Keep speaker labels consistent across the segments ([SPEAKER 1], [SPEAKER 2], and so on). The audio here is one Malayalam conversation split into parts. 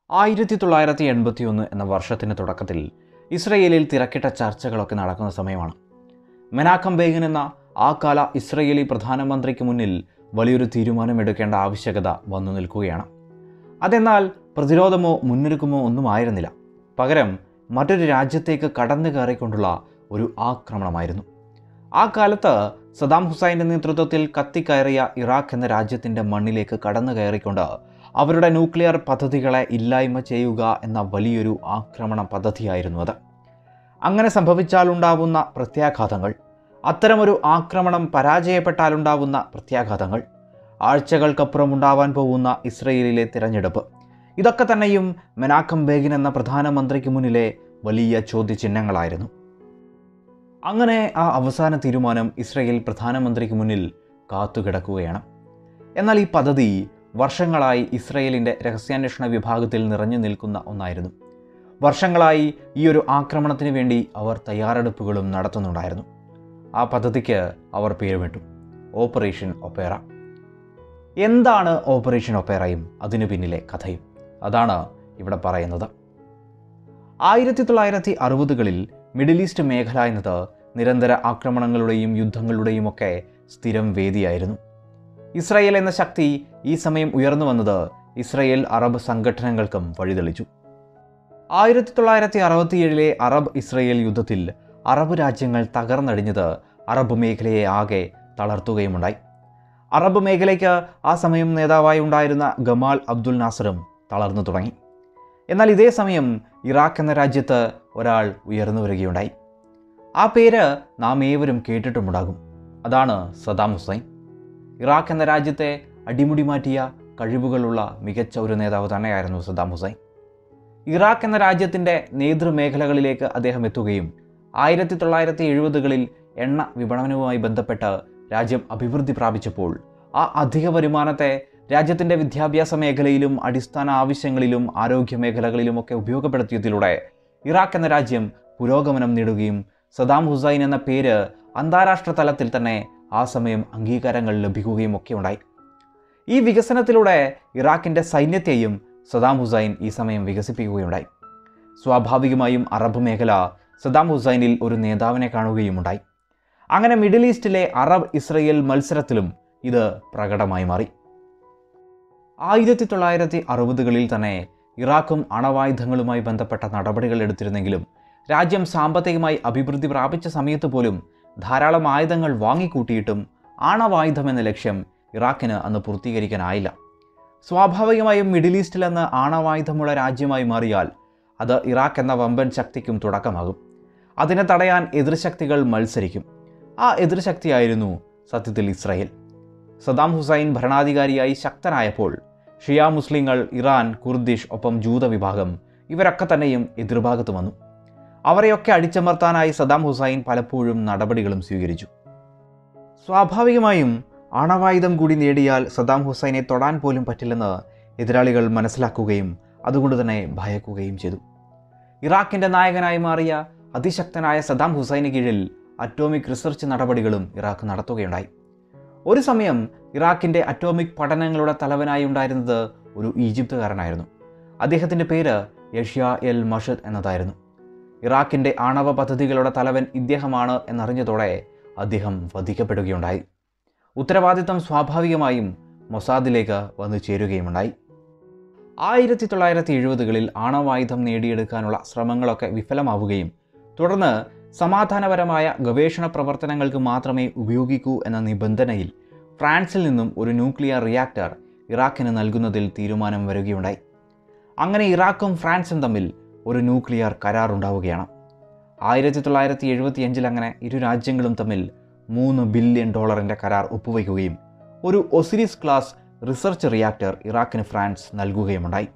[SPEAKER 1] ആയിരത്തി തൊള്ളായിരത്തി എൺപത്തി ഒന്ന് എന്ന വർഷത്തിൻ്റെ തുടക്കത്തിൽ ഇസ്രയേലിൽ തിരക്കിട്ട ചർച്ചകളൊക്കെ നടക്കുന്ന സമയമാണ് മെനാക്കം ബേഗൻ എന്ന ആ കാല ഇസ്രയേലി പ്രധാനമന്ത്രിക്ക് മുന്നിൽ വലിയൊരു തീരുമാനമെടുക്കേണ്ട ആവശ്യകത വന്നു നിൽക്കുകയാണ് അതെന്നാൽ പ്രതിരോധമോ മുന്നൊരുക്കമോ ഒന്നും ആയിരുന്നില്ല പകരം മറ്റൊരു രാജ്യത്തേക്ക് കടന്നു കയറിക്കൊണ്ടുള്ള ഒരു ആക്രമണമായിരുന്നു ആ കാലത്ത് സദാം ഹുസൈൻ്റെ നേതൃത്വത്തിൽ കത്തിക്കയറിയ ഇറാഖ് എന്ന രാജ്യത്തിൻ്റെ മണ്ണിലേക്ക് കടന്നു കയറിക്കൊണ്ട് അവരുടെ ന്യൂക്ലിയർ പദ്ധതികളെ ഇല്ലായ്മ ചെയ്യുക എന്ന വലിയൊരു ആക്രമണ പദ്ധതിയായിരുന്നു അത് അങ്ങനെ സംഭവിച്ചാലുണ്ടാവുന്ന പ്രത്യാഘാതങ്ങൾ അത്തരമൊരു ആക്രമണം പരാജയപ്പെട്ടാലുണ്ടാവുന്ന പ്രത്യാഘാതങ്ങൾ ആഴ്ചകൾക്കപ്പുറം ഉണ്ടാവാൻ പോകുന്ന ഇസ്രയേലിലെ തിരഞ്ഞെടുപ്പ് ഇതൊക്കെ തന്നെയും മെനാക്കം ബേഗിൻ എന്ന പ്രധാനമന്ത്രിക്ക് മുന്നിലെ വലിയ ചോദ്യചിഹ്നങ്ങളായിരുന്നു അങ്ങനെ ആ അവസാന തീരുമാനം ഇസ്രയേൽ പ്രധാനമന്ത്രിക്ക് മുന്നിൽ കാത്തുകിടക്കുകയാണ് എന്നാൽ ഈ പദ്ധതി വർഷങ്ങളായി ഇസ്രയേലിൻ്റെ രഹസ്യാന്വേഷണ വിഭാഗത്തിൽ നിറഞ്ഞു നിൽക്കുന്ന ഒന്നായിരുന്നു വർഷങ്ങളായി ഈ ഒരു ആക്രമണത്തിന് വേണ്ടി അവർ തയ്യാറെടുപ്പുകളും നടത്തുന്നുണ്ടായിരുന്നു ആ പദ്ധതിക്ക് അവർ പേരുമിട്ടു ഓപ്പറേഷൻ ഒപ്പേറ എന്താണ് ഓപ്പറേഷൻ ഒപ്പേറയും അതിനു പിന്നിലെ കഥയും അതാണ് ഇവിടെ പറയുന്നത് ആയിരത്തി തൊള്ളായിരത്തി അറുപതുകളിൽ മിഡിൽ ഈസ്റ്റ് മേഖല എന്നത് നിരന്തര ആക്രമണങ്ങളുടെയും യുദ്ധങ്ങളുടെയും ഒക്കെ സ്ഥിരം വേദിയായിരുന്നു ഇസ്രയേൽ എന്ന ശക്തി ഈ സമയം ഉയർന്നു വന്നത് ഇസ്രയേൽ അറബ് സംഘടനകൾക്കും വഴിതെളിച്ചു ആയിരത്തി തൊള്ളായിരത്തി അറുപത്തിയേഴിലെ അറബ് ഇസ്രയേൽ യുദ്ധത്തിൽ അറബ് രാജ്യങ്ങൾ തകർന്നടിഞ്ഞത് അറബ് മേഖലയെ ആകെ തളർത്തുകയുമുണ്ടായി അറബ് മേഖലയ്ക്ക് ആ സമയം നേതാവായി ഉണ്ടായിരുന്ന ഗമാൽ അബ്ദുൽ നാസറും തളർന്നു തുടങ്ങി എന്നാൽ ഇതേ സമയം ഇറാഖ് എന്ന രാജ്യത്ത് ഒരാൾ ഉയർന്നു വരികയുണ്ടായി ആ പേര് നാം ഏവരും കേട്ടിട്ടുമുണ്ടാകും അതാണ് സദാം ഹുസൈൻ ഇറാഖ് എന്ന രാജ്യത്തെ അടിമുടി മാറ്റിയ കഴിവുകളുള്ള മികച്ച ഒരു നേതാവ് തന്നെയായിരുന്നു സദാം ഹുസൈൻ ഇറാഖ് എന്ന രാജ്യത്തിൻ്റെ നേതൃമേഖലകളിലേക്ക് അദ്ദേഹം എത്തുകയും ആയിരത്തി തൊള്ളായിരത്തി എഴുപതുകളിൽ എണ്ണ വിപണനവുമായി ബന്ധപ്പെട്ട് രാജ്യം അഭിവൃദ്ധി പ്രാപിച്ചപ്പോൾ ആ അധിക വരുമാനത്തെ രാജ്യത്തിൻ്റെ വിദ്യാഭ്യാസ മേഖലയിലും അടിസ്ഥാന ആവശ്യങ്ങളിലും ആരോഗ്യ മേഖലകളിലുമൊക്കെ ഉപയോഗപ്പെടുത്തിയതിലൂടെ ഇറാഖ് എന്ന രാജ്യം പുരോഗമനം നേടുകയും സദാം ഹുസൈൻ എന്ന പേര് അന്താരാഷ്ട്ര തലത്തിൽ തന്നെ ആ സമയം അംഗീകാരങ്ങൾ ലഭിക്കുകയും ഒക്കെ ഉണ്ടായി ഈ വികസനത്തിലൂടെ ഇറാഖിൻ്റെ സൈന്യത്തെയും സദാം ഹുസൈൻ ഈ സമയം വികസിപ്പിക്കുകയുണ്ടായി സ്വാഭാവികമായും അറബ് മേഖല സദാം ഹുസൈനിൽ ഒരു നേതാവിനെ കാണുകയുമുണ്ടായി അങ്ങനെ മിഡിൽ ഈസ്റ്റിലെ അറബ് ഇസ്രയേൽ മത്സരത്തിലും ഇത് പ്രകടമായി മാറി ആയിരത്തി തൊള്ളായിരത്തി അറുപതുകളിൽ തന്നെ ഇറാഖും അണവായുധങ്ങളുമായി ബന്ധപ്പെട്ട നടപടികൾ എടുത്തിരുന്നെങ്കിലും രാജ്യം സാമ്പത്തികമായി അഭിവൃദ്ധി പ്രാപിച്ച സമയത്ത് പോലും ധാരാളം ആയുധങ്ങൾ വാങ്ങിക്കൂട്ടിയിട്ടും ആണവായുധം എന്ന ലക്ഷ്യം ഇറാഖിന് അന്ന് പൂർത്തീകരിക്കാനായില്ല സ്വാഭാവികമായും മിഡിൽ ഈസ്റ്റിൽ നിന്ന് ആണവായുധമുള്ള രാജ്യമായി മാറിയാൽ അത് ഇറാഖ് എന്ന വമ്പൻ ശക്തിക്കും തുടക്കമാകും അതിനെ തടയാൻ എതിർശക്തികൾ മത്സരിക്കും ആ എതിർശക്തിയായിരുന്നു സത്യത്തിൽ ഇസ്രായേൽ സദാം ഹുസൈൻ ഭരണാധികാരിയായി ശക്തനായപ്പോൾ ഷിയ മുസ്ലിങ്ങൾ ഇറാൻ കുർദിഷ് ഒപ്പം ജൂത വിഭാഗം ഇവരൊക്കെ തന്നെയും എതിർഭാഗത്ത് വന്നു അവരെയൊക്കെ അടിച്ചമർത്താനായി സദാം ഹുസൈൻ പലപ്പോഴും നടപടികളും സ്വീകരിച്ചു സ്വാഭാവികമായും ആണവായുധം കൂടി നേടിയാൽ സദാം ഹുസൈനെ തൊടാൻ പോലും പറ്റില്ലെന്ന് എതിരാളികൾ മനസ്സിലാക്കുകയും അതുകൊണ്ട് തന്നെ ഭയക്കുകയും ചെയ്തു ഇറാഖിൻ്റെ നായകനായി മാറിയ അതിശക്തനായ സദാം ഹുസൈന് കീഴിൽ അറ്റോമിക് റിസർച്ച് നടപടികളും ഇറാഖ് നടത്തുകയുണ്ടായി ഒരു സമയം ഇറാഖിൻ്റെ അറ്റോമിക് പഠനങ്ങളുടെ തലവനായി ഉണ്ടായിരുന്നത് ഒരു ഈജിപ്തുകാരനായിരുന്നു അദ്ദേഹത്തിൻ്റെ പേര് യഷ്യ എൽ മഷദ് എന്നതായിരുന്നു ഇറാഖിൻ്റെ ആണവ പദ്ധതികളുടെ തലവൻ ഇദ്ദേഹമാണ് എന്നറിഞ്ഞതോടെ അദ്ദേഹം വധിക്കപ്പെടുകയുണ്ടായി ഉത്തരവാദിത്തം സ്വാഭാവികമായും മൊസാദിലേക്ക് വന്നു ചേരുകയുമുണ്ടായി ആയിരത്തി തൊള്ളായിരത്തി എഴുപതുകളിൽ ആണവായുധം നേടിയെടുക്കാനുള്ള ശ്രമങ്ങളൊക്കെ വിഫലമാവുകയും തുടർന്ന് സമാധാനപരമായ ഗവേഷണ പ്രവർത്തനങ്ങൾക്ക് മാത്രമേ ഉപയോഗിക്കൂ എന്ന നിബന്ധനയിൽ ഫ്രാൻസിൽ നിന്നും ഒരു ന്യൂക്ലിയർ റിയാക്ടർ ഇറാഖിന് നൽകുന്നതിൽ തീരുമാനം വരികയുണ്ടായി അങ്ങനെ ഇറാഖും ഫ്രാൻസും തമ്മിൽ ഒരു ന്യൂക്ലിയർ കരാർ ഉണ്ടാവുകയാണ് ആയിരത്തി തൊള്ളായിരത്തി എഴുപത്തിയഞ്ചിൽ അങ്ങനെ ഇരു രാജ്യങ്ങളും തമ്മിൽ മൂന്ന് ബില്യൺ ഡോളറിൻ്റെ കരാർ ഒപ്പുവയ്ക്കുകയും ഒരു ഒസിരിസ് ക്ലാസ് റിസർച്ച് റിയാക്ടർ ഇറാഖിന് ഫ്രാൻസ് നൽകുകയുമുണ്ടായി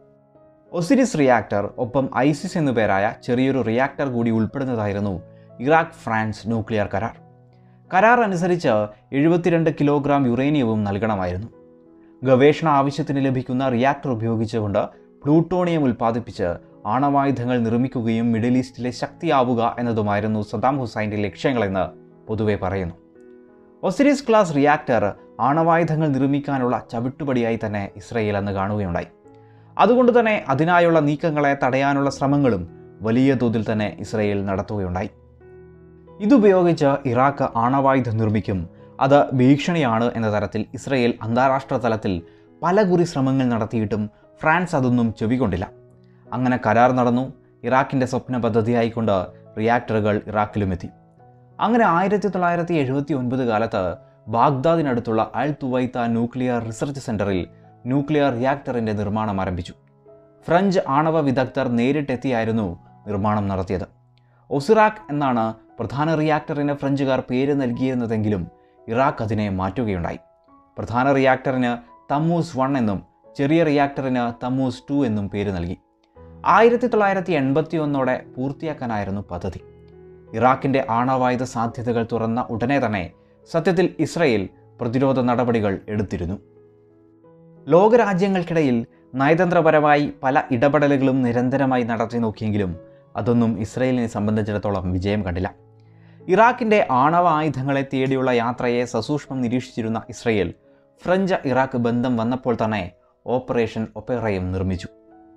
[SPEAKER 1] ഒസിരിസ് റിയാക്ടർ ഒപ്പം ഐസിസ് എന്നു പേരായ ചെറിയൊരു റിയാക്ടർ കൂടി ഉൾപ്പെടുന്നതായിരുന്നു ഇറാഖ് ഫ്രാൻസ് ന്യൂക്ലിയർ കരാർ കരാർ അനുസരിച്ച് എഴുപത്തിരണ്ട് കിലോഗ്രാം യുറേനിയവും നൽകണമായിരുന്നു ഗവേഷണ ആവശ്യത്തിന് ലഭിക്കുന്ന റിയാക്ടർ ഉപയോഗിച്ചുകൊണ്ട് പ്ലൂട്ടോണിയം ഉൽപ്പാദിപ്പിച്ച് ആണവായുധങ്ങൾ നിർമ്മിക്കുകയും മിഡിൽ ഈസ്റ്റിലെ ശക്തിയാവുക എന്നതുമായിരുന്നു സദാം ഹുസൈൻ്റെ ലക്ഷ്യങ്ങളെന്ന് പൊതുവെ പറയുന്നു ഒസിരിസ് ക്ലാസ് റിയാക്ടർ ആണവായുധങ്ങൾ നിർമ്മിക്കാനുള്ള ചവിട്ടുപടിയായി തന്നെ ഇസ്രയേൽ അന്ന് കാണുകയുണ്ടായി അതുകൊണ്ട് തന്നെ അതിനായുള്ള നീക്കങ്ങളെ തടയാനുള്ള ശ്രമങ്ങളും വലിയ തോതിൽ തന്നെ ഇസ്രയേൽ നടത്തുകയുണ്ടായി ഇതുപയോഗിച്ച് ഇറാഖ് ആണവായുധം നിർമ്മിക്കും അത് ഭീഷണിയാണ് എന്ന തരത്തിൽ ഇസ്രയേൽ അന്താരാഷ്ട്ര തലത്തിൽ പലകുറി ശ്രമങ്ങൾ നടത്തിയിട്ടും ഫ്രാൻസ് അതൊന്നും ചെവികൊണ്ടില്ല അങ്ങനെ കരാർ നടന്നു ഇറാഖിൻ്റെ സ്വപ്ന പദ്ധതിയായിക്കൊണ്ട് റിയാക്ടറുകൾ ഇറാഖിലുമെത്തി അങ്ങനെ ആയിരത്തി തൊള്ളായിരത്തി എഴുപത്തി ഒൻപത് കാലത്ത് ബാഗ്ദാദിനടുത്തുള്ള അൽ തുവൈത്ത ന്യൂക്ലിയർ റിസർച്ച് സെൻറ്ററിൽ ന്യൂക്ലിയർ റിയാക്ടറിൻ്റെ നിർമ്മാണം ആരംഭിച്ചു ഫ്രഞ്ച് ആണവ വിദഗ്ധർ നേരിട്ടെത്തിയായിരുന്നു നിർമ്മാണം നടത്തിയത് ഒസിറാഖ് എന്നാണ് പ്രധാന റിയാക്ടറിന് ഫ്രഞ്ചുകാർ പേര് നൽകിയിരുന്നതെങ്കിലും ഇറാഖ് അതിനെ മാറ്റുകയുണ്ടായി പ്രധാന റിയാക്ടറിന് തമ്മൂസ് വൺ എന്നും ചെറിയ റിയാക്ടറിന് തമ്മൂസ് ടു എന്നും പേര് നൽകി ആയിരത്തി തൊള്ളായിരത്തി എൺപത്തി ഒന്നോടെ പൂർത്തിയാക്കാനായിരുന്നു പദ്ധതി ഇറാഖിൻ്റെ ആണവായുധ സാധ്യതകൾ തുറന്ന ഉടനെ തന്നെ സത്യത്തിൽ ഇസ്രയേൽ പ്രതിരോധ നടപടികൾ എടുത്തിരുന്നു ലോകരാജ്യങ്ങൾക്കിടയിൽ നയതന്ത്രപരമായി പല ഇടപെടലുകളും നിരന്തരമായി നടത്തി നോക്കിയെങ്കിലും അതൊന്നും ഇസ്രയേലിനെ സംബന്ധിച്ചിടത്തോളം വിജയം കണ്ടില്ല ഇറാഖിൻ്റെ ആണവ ആയുധങ്ങളെ തേടിയുള്ള യാത്രയെ സസൂക്ഷ്മം നിരീക്ഷിച്ചിരുന്ന ഇസ്രയേൽ ഫ്രഞ്ച് ഇറാഖ് ബന്ധം വന്നപ്പോൾ തന്നെ ഓപ്പറേഷൻ ഒപ്പേറയും നിർമ്മിച്ചു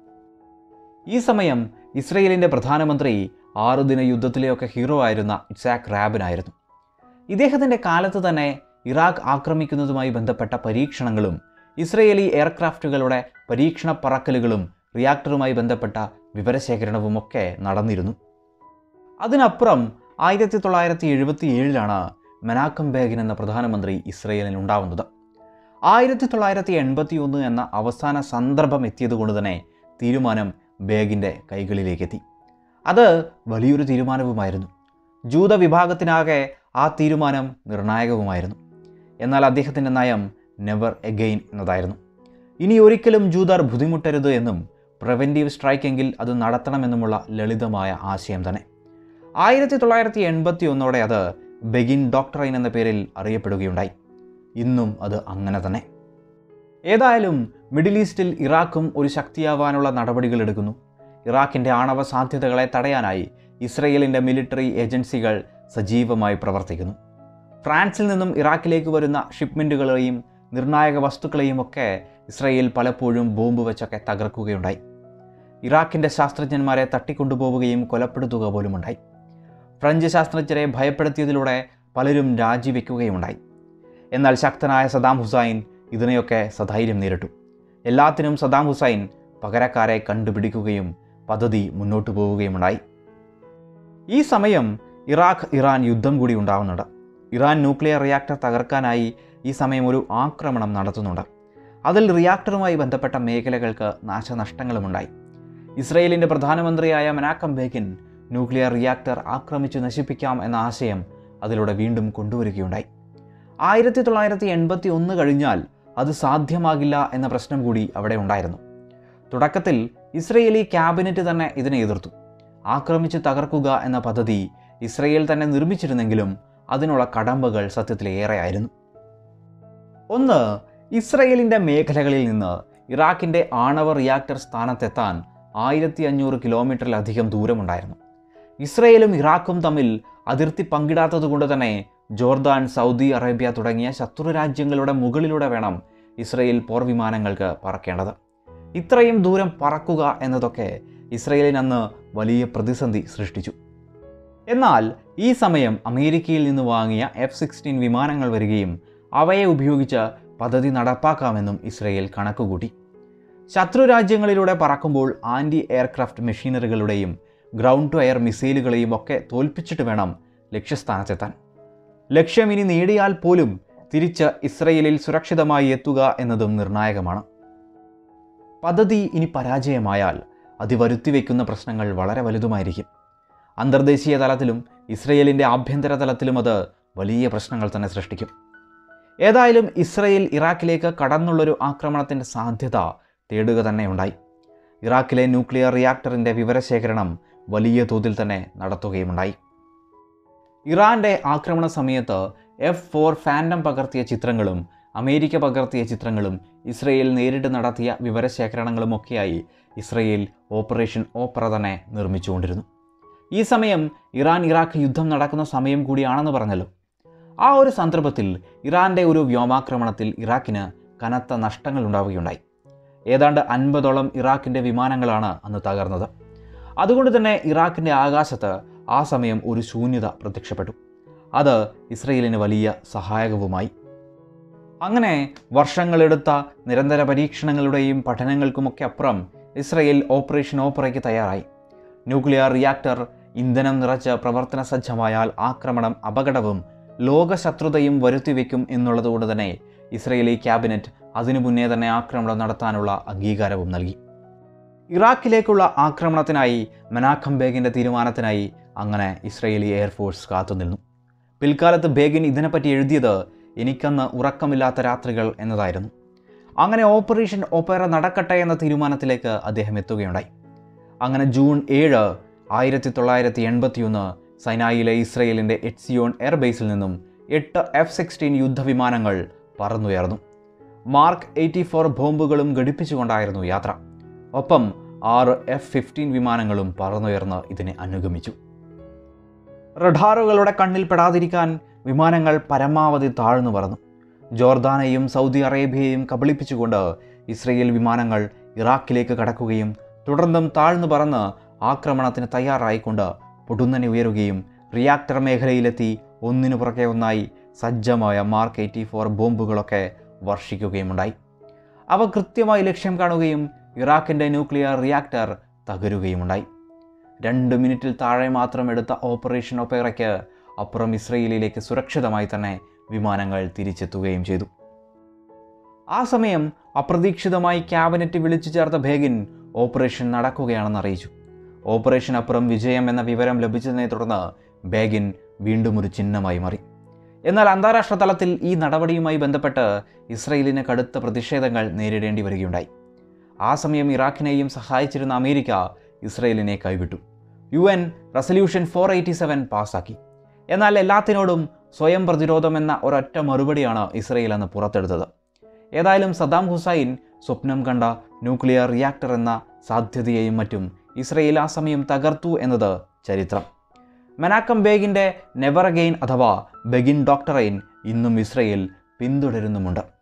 [SPEAKER 1] ഈ സമയം ഇസ്രയേലിൻ്റെ പ്രധാനമന്ത്രി ആറുദിന യുദ്ധത്തിലെയൊക്കെ ഹീറോ ആയിരുന്ന ഇസാക്ക് റാബിനായിരുന്നു ഇദ്ദേഹത്തിൻ്റെ കാലത്ത് തന്നെ ഇറാഖ് ആക്രമിക്കുന്നതുമായി ബന്ധപ്പെട്ട പരീക്ഷണങ്ങളും ഇസ്രയേലി എയർക്രാഫ്റ്റുകളുടെ പരീക്ഷണ പറക്കലുകളും റിയാക്ടറുമായി ബന്ധപ്പെട്ട വിവരശേഖരണവുമൊക്കെ നടന്നിരുന്നു അതിനപ്പുറം ആയിരത്തി തൊള്ളായിരത്തി എഴുപത്തി ഏഴിലാണ് മെനാക്കം ബേഗിൻ എന്ന പ്രധാനമന്ത്രി ഇസ്രയേലിൽ ഉണ്ടാവുന്നത് ആയിരത്തി തൊള്ളായിരത്തി എൺപത്തി ഒന്ന് എന്ന അവസാന സന്ദർഭം എത്തിയതുകൊണ്ട് തന്നെ തീരുമാനം ബേഗിൻ്റെ കൈകളിലേക്കെത്തി അത് വലിയൊരു തീരുമാനവുമായിരുന്നു ജൂത വിഭാഗത്തിനാകെ ആ തീരുമാനം നിർണായകവുമായിരുന്നു എന്നാൽ അദ്ദേഹത്തിൻ്റെ നയം നെവർ എഗെയിൻ എന്നതായിരുന്നു ഇനി ഒരിക്കലും ജൂതർ ബുദ്ധിമുട്ടരുത് എന്നും പ്രിവെൻറ്റീവ് സ്ട്രൈക്കെങ്കിൽ അത് നടത്തണമെന്നുമുള്ള ലളിതമായ ആശയം തന്നെ ആയിരത്തി തൊള്ളായിരത്തി എൺപത്തി ഒന്നോടെ അത് ബെഗിൻ ഡോക്ടറൈൻ എന്ന പേരിൽ അറിയപ്പെടുകയുണ്ടായി ഇന്നും അത് അങ്ങനെ തന്നെ ഏതായാലും മിഡിൽ ഈസ്റ്റിൽ ഇറാഖും ഒരു ശക്തിയാവാനുള്ള നടപടികൾ എടുക്കുന്നു ഇറാഖിൻ്റെ ആണവ സാധ്യതകളെ തടയാനായി ഇസ്രയേലിൻ്റെ മിലിറ്ററി ഏജൻസികൾ സജീവമായി പ്രവർത്തിക്കുന്നു ഫ്രാൻസിൽ നിന്നും ഇറാഖിലേക്ക് വരുന്ന ഷിപ്മെൻറ്റുകളെയും നിർണായക വസ്തുക്കളെയും ഒക്കെ ഇസ്രയേൽ പലപ്പോഴും ബോംബ് വെച്ചൊക്കെ തകർക്കുകയുണ്ടായി ഇറാഖിൻ്റെ ശാസ്ത്രജ്ഞന്മാരെ തട്ടിക്കൊണ്ടുപോവുകയും കൊലപ്പെടുത്തുക പോലുമുണ്ടായി ഫ്രഞ്ച് ശാസ്ത്രജ്ഞരെ ഭയപ്പെടുത്തിയതിലൂടെ പലരും രാജിവെക്കുകയുണ്ടായി എന്നാൽ ശക്തനായ സദാം ഹുസൈൻ ഇതിനെയൊക്കെ സധൈര്യം നേരിട്ടു എല്ലാത്തിനും സദാം ഹുസൈൻ പകരക്കാരെ കണ്ടുപിടിക്കുകയും പദ്ധതി മുന്നോട്ടു പോവുകയുമുണ്ടായി ഈ സമയം ഇറാഖ് ഇറാൻ യുദ്ധം കൂടി ഉണ്ടാവുന്നുണ്ട് ഇറാൻ ന്യൂക്ലിയർ റിയാക്ടർ തകർക്കാനായി ഈ സമയം ഒരു ആക്രമണം നടത്തുന്നുണ്ട് അതിൽ റിയാക്ടറുമായി ബന്ധപ്പെട്ട മേഖലകൾക്ക് നാശനഷ്ടങ്ങളുമുണ്ടായി ഇസ്രയേലിൻ്റെ പ്രധാനമന്ത്രിയായ മെനാക്കം ബേഗിൻ ന്യൂക്ലിയർ റിയാക്ടർ ആക്രമിച്ചു നശിപ്പിക്കാം എന്ന ആശയം അതിലൂടെ വീണ്ടും കൊണ്ടുവരികയുണ്ടായി ആയിരത്തി തൊള്ളായിരത്തി എൺപത്തി ഒന്ന് കഴിഞ്ഞാൽ അത് സാധ്യമാകില്ല എന്ന പ്രശ്നം കൂടി അവിടെ ഉണ്ടായിരുന്നു തുടക്കത്തിൽ ഇസ്രയേലി ക്യാബിനറ്റ് തന്നെ ഇതിനെ എതിർത്തു ആക്രമിച്ച് തകർക്കുക എന്ന പദ്ധതി ഇസ്രയേൽ തന്നെ നിർമ്മിച്ചിരുന്നെങ്കിലും അതിനുള്ള കടമ്പകൾ സത്യത്തിൽ ഏറെയായിരുന്നു ഒന്ന് ഇസ്രയേലിൻ്റെ മേഖലകളിൽ നിന്ന് ഇറാഖിൻ്റെ ആണവ റിയാക്ടർ സ്ഥാനത്തെത്താൻ ആയിരത്തി അഞ്ഞൂറ് കിലോമീറ്ററിലധികം ദൂരമുണ്ടായിരുന്നു ഇസ്രയേലും ഇറാഖും തമ്മിൽ അതിർത്തി പങ്കിടാത്തതുകൊണ്ട് തന്നെ ജോർദാൻ സൗദി അറേബ്യ തുടങ്ങിയ ശത്രു രാജ്യങ്ങളുടെ മുകളിലൂടെ വേണം ഇസ്രയേൽ പോർ വിമാനങ്ങൾക്ക് പറക്കേണ്ടത് ഇത്രയും ദൂരം പറക്കുക എന്നതൊക്കെ ഇസ്രയേലിന് അന്ന് വലിയ പ്രതിസന്ധി സൃഷ്ടിച്ചു എന്നാൽ ഈ സമയം അമേരിക്കയിൽ നിന്ന് വാങ്ങിയ എഫ് സിക്സ്റ്റീൻ വിമാനങ്ങൾ വരികയും അവയെ ഉപയോഗിച്ച് പദ്ധതി നടപ്പാക്കാമെന്നും ഇസ്രയേൽ കണക്കുകൂട്ടി ശത്രു രാജ്യങ്ങളിലൂടെ പറക്കുമ്പോൾ ആൻറ്റി എയർക്രാഫ്റ്റ് മെഷീനറികളുടെയും ഗ്രൗണ്ട് ടു എയർ മിസൈലുകളെയും ഒക്കെ തോൽപ്പിച്ചിട്ട് വേണം ലക്ഷ്യസ്ഥാനത്തെത്താൻ ലക്ഷ്യം ഇനി നേടിയാൽ പോലും തിരിച്ച് ഇസ്രയേലിൽ സുരക്ഷിതമായി എത്തുക എന്നതും നിർണായകമാണ് പദ്ധതി ഇനി പരാജയമായാൽ അത് വരുത്തിവെക്കുന്ന പ്രശ്നങ്ങൾ വളരെ വലുതുമായിരിക്കും അന്തർദേശീയ തലത്തിലും ഇസ്രയേലിൻ്റെ ആഭ്യന്തര തലത്തിലും അത് വലിയ പ്രശ്നങ്ങൾ തന്നെ സൃഷ്ടിക്കും ഏതായാലും ഇസ്രയേൽ ഇറാഖിലേക്ക് കടന്നുള്ളൊരു ആക്രമണത്തിൻ്റെ സാധ്യത തേടുക തന്നെ ഉണ്ടായി ഇറാഖിലെ ന്യൂക്ലിയർ റിയാക്ടറിൻ്റെ വിവരശേഖരണം വലിയ തോതിൽ തന്നെ നടത്തുകയുമുണ്ടായി ഇറാന്റെ ആക്രമണ സമയത്ത് എഫ് ഫോർ ഫാൻഡം പകർത്തിയ ചിത്രങ്ങളും അമേരിക്ക പകർത്തിയ ചിത്രങ്ങളും ഇസ്രയേൽ നേരിട്ട് നടത്തിയ വിവരശേഖരണങ്ങളുമൊക്കെയായി ഇസ്രയേൽ ഓപ്പറേഷൻ ഓപ്പറ തന്നെ നിർമ്മിച്ചുകൊണ്ടിരുന്നു ഈ സമയം ഇറാൻ ഇറാഖ് യുദ്ധം നടക്കുന്ന സമയം കൂടിയാണെന്ന് പറഞ്ഞല്ലോ ആ ഒരു സന്ദർഭത്തിൽ ഇറാന്റെ ഒരു വ്യോമാക്രമണത്തിൽ ഇറാഖിന് കനത്ത നഷ്ടങ്ങൾ ഉണ്ടാവുകയുണ്ടായി ഏതാണ്ട് അൻപതോളം ഇറാഖിൻ്റെ വിമാനങ്ങളാണ് അന്ന് തകർന്നത് അതുകൊണ്ട് തന്നെ ഇറാഖിൻ്റെ ആകാശത്ത് ആ സമയം ഒരു ശൂന്യത പ്രത്യക്ഷപ്പെട്ടു അത് ഇസ്രയേലിന് വലിയ സഹായകവുമായി അങ്ങനെ വർഷങ്ങളെടുത്ത നിരന്തര പരീക്ഷണങ്ങളുടെയും പഠനങ്ങൾക്കുമൊക്കെ അപ്പുറം ഇസ്രയേൽ ഓപ്പറേഷൻ ഓപ്പറയ്ക്ക് തയ്യാറായി ന്യൂക്ലിയർ റിയാക്ടർ ഇന്ധനം നിറച്ച് പ്രവർത്തന സജ്ജമായാൽ ആക്രമണം അപകടവും ലോകശത്രുതയും വരുത്തിവെക്കും എന്നുള്ളതുകൊണ്ട് തന്നെ ഇസ്രയേലി ക്യാബിനറ്റ് അതിനു മുന്നേ തന്നെ ആക്രമണം നടത്താനുള്ള അംഗീകാരവും നൽകി ഇറാഖിലേക്കുള്ള ആക്രമണത്തിനായി മെനാഖം ബേഗിൻ്റെ തീരുമാനത്തിനായി അങ്ങനെ ഇസ്രയേലി എയർഫോഴ്സ് കാത്തുനിന്നു പിൽക്കാലത്ത് ബേഗിൻ ഇതിനെപ്പറ്റി എഴുതിയത് എനിക്കന്ന് ഉറക്കമില്ലാത്ത രാത്രികൾ എന്നതായിരുന്നു അങ്ങനെ ഓപ്പറേഷൻ ഓപ്പറ നടക്കട്ടെ എന്ന തീരുമാനത്തിലേക്ക് അദ്ദേഹം എത്തുകയുണ്ടായി അങ്ങനെ ജൂൺ ഏഴ് ആയിരത്തി തൊള്ളായിരത്തി എൺപത്തിയൊന്ന് സൈനായിലെ ഇസ്രയേലിൻ്റെ എറ്റ്സിയോൺ എയർബേസിൽ നിന്നും എട്ട് എഫ് സിക്സ്റ്റീൻ യുദ്ധവിമാനങ്ങൾ പറന്നുയർന്നു മാർക്ക് എയ്റ്റി ഫോർ ബോംബുകളും ഘടിപ്പിച്ചുകൊണ്ടായിരുന്നു യാത്ര ഒപ്പം ആറ് എഫ് ഫിഫ്റ്റീൻ വിമാനങ്ങളും പറന്നുയർന്ന് ഇതിനെ അനുഗമിച്ചു റഡാറുകളുടെ കണ്ണിൽ പെടാതിരിക്കാൻ വിമാനങ്ങൾ പരമാവധി താഴ്ന്നു പറന്നു ജോർദാനെയും സൗദി അറേബ്യയെയും കബളിപ്പിച്ചുകൊണ്ട് ഇസ്രയേൽ വിമാനങ്ങൾ ഇറാഖിലേക്ക് കടക്കുകയും തുടർന്നും താഴ്ന്നു പറന്ന് ആക്രമണത്തിന് തയ്യാറായിക്കൊണ്ട് പൊടുന്നനെ ഉയരുകയും റിയാക്ടർ മേഖലയിലെത്തി ഒന്നിനു പുറകെ ഒന്നായി സജ്ജമായ മാർക്ക് എയ്റ്റി ഫോർ ബോംബുകളൊക്കെ വർഷിക്കുകയുമുണ്ടായി അവ കൃത്യമായി ലക്ഷ്യം കാണുകയും ഇറാഖിൻ്റെ ന്യൂക്ലിയർ റിയാക്ടർ തകരുകയുമുണ്ടായി രണ്ട് മിനിറ്റിൽ താഴെ മാത്രം എടുത്ത ഓപ്പറേഷൻ ഒപ്പേറയ്ക്ക് അപ്പുറം ഇസ്രയേലിലേക്ക് സുരക്ഷിതമായി തന്നെ വിമാനങ്ങൾ തിരിച്ചെത്തുകയും ചെയ്തു ആ സമയം അപ്രതീക്ഷിതമായി ക്യാബിനറ്റ് വിളിച്ചു ചേർത്ത ബേഗിൻ ഓപ്പറേഷൻ നടക്കുകയാണെന്ന് അറിയിച്ചു ഓപ്പറേഷൻ അപ്പുറം വിജയം എന്ന വിവരം ലഭിച്ചതിനെ തുടർന്ന് ബേഗിൻ വീണ്ടും ഒരു ചിഹ്നമായി മാറി എന്നാൽ അന്താരാഷ്ട്ര തലത്തിൽ ഈ നടപടിയുമായി ബന്ധപ്പെട്ട് ഇസ്രയേലിന് കടുത്ത പ്രതിഷേധങ്ങൾ നേരിടേണ്ടി വരികയുണ്ടായി ആ സമയം ഇറാഖിനെയും സഹായിച്ചിരുന്ന അമേരിക്ക ഇസ്രയേലിനെ കൈവിട്ടു U N resolution four eighty seven പാസ്സാക്കി എന്നാൽ എല്ലാത്തിനോടും സ്വയം പ്രതിരോധം എന്ന ഒരൊറ്റ മറുപടിയാണ് ഇസ്രയേൽ അന്ന് പുറത്തെടുത്തത് ഏതായാലും സദ്ദാം ഹുസൈൻ സ്വപ്നം കണ്ട ന്യൂക്ലിയർ റിയാക്ടർ എന്ന സാധ്യതയെയും മറ്റും ഇസ്രയേൽ ആ സമയം തകർത്തു എന്നത് ചരിത്രം മെനാക്കം ബേഗിൻ്റെ നെവർ അഗെയിൻ അഥവാ ബെഗിൻ ഡോക്ടറൈൻ ഇന്നും ഇസ്രയേൽ പിന്തുടരുന്നുമുണ്ട്